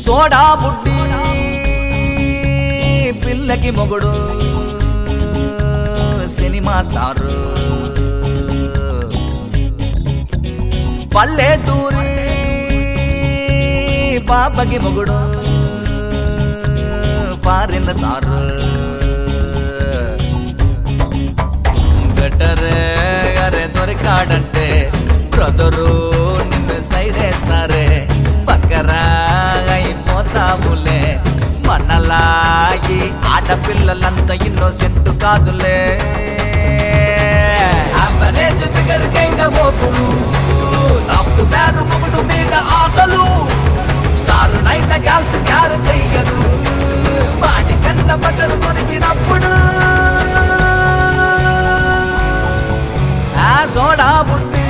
soda బుడ్డి పిల్లకి మొగుడు సినిమా స్టార్ పల్లెటూరి పాపకి మొగుడు పారిన సారు గటరే అరే దొరికాడంటే బ్రదరు నిన్ను సైడ్ వేస్తారే పక్కరా అయిపోతావులే మనలాగి ఆడపిల్లలంతా ఇన్నోసెంట్ కాదులే యావరేజ్ ఫిగర్ కైన మోపుడు సాఫ్ట్వేర్ మొగుడు మీద ఆశలు స్టార్ నైత గర్ల్స్ క్యార్ చెయ్యరు వాటి కన్న బట్టలు దొరికినప్పుడు ఆ సోడా బుడ్డి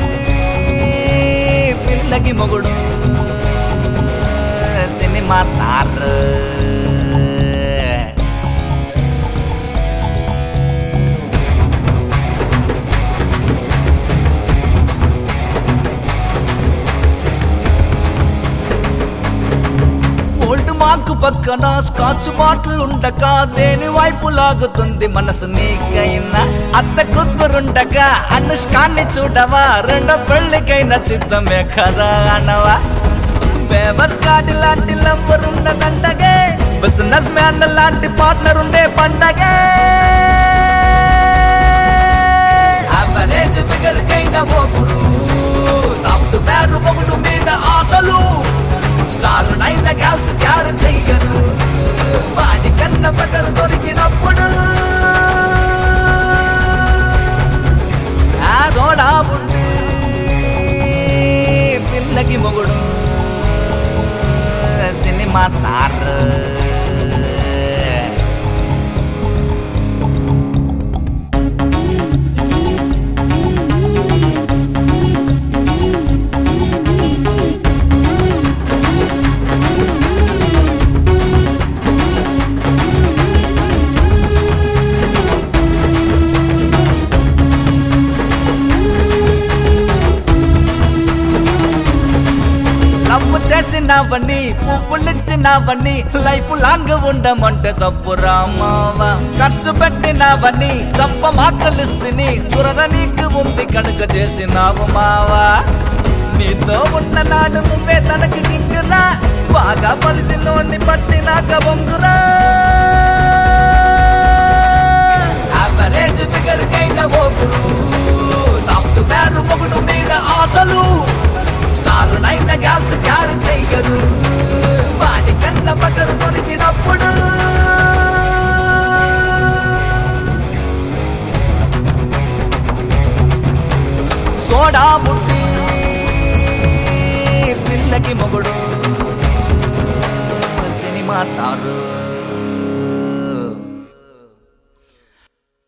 పిల్లకి మొగుడు సినిమా స్టార్ ఓల్డ్ మార్క్ పక్కన స్కాచ్ బాటిల్ ఉండక దేని వైపు లాగుతుంది మనసు నీకైనా అత్త కుదురుండగా అనుష్కాన్ని చూడవా రెండో పెళ్ళికైనా సిద్ధమే కదా అనవా బేబర్స్ కార్డు లాంటి లంబర్ ఉన్నదండగే బిజినెస్ మ్యాన్ లాంటి పార్ట్నర్ ఉండే పండగే అవరేజ్ ఫిగర్ కైన మొగుడు సాఫ్ట్వేర్ మొగుడు మీద ఆశలు స్టార్ నైన్ గర్ల్స్ క్యార్ చెయ్యరు వాడి కన్న బట్టలు దొరికినప్పుడు ఆ సోడా బుడ్డి పిల్లకి మొగుడు సినిమా స్టార్ లవ్ చేసినవని పువ్వులిచ్చినవని లైఫ్ లాంగ్ ఉండమంటే తప్పు రామావా ఖర్చు పెట్టినవని చంప మాకలిస్తుని దురద నీకు ఉంది కనుక చేసినావు మావా నీతో ఉన్న నాడు నువ్వే తనకి కింగురా బాగా పలిసినోడిని పట్టినాక బొంగురా యావరేజ్ ఫిగర్ కైన ఓగురు సాఫ్ట్వేర్ మొగుడు మీద ఆశలు స్టార్ నైన్ గర్ల్స్ క్యార్ చెయ్యరు వాడి కన్న బట్టలు దొరికిన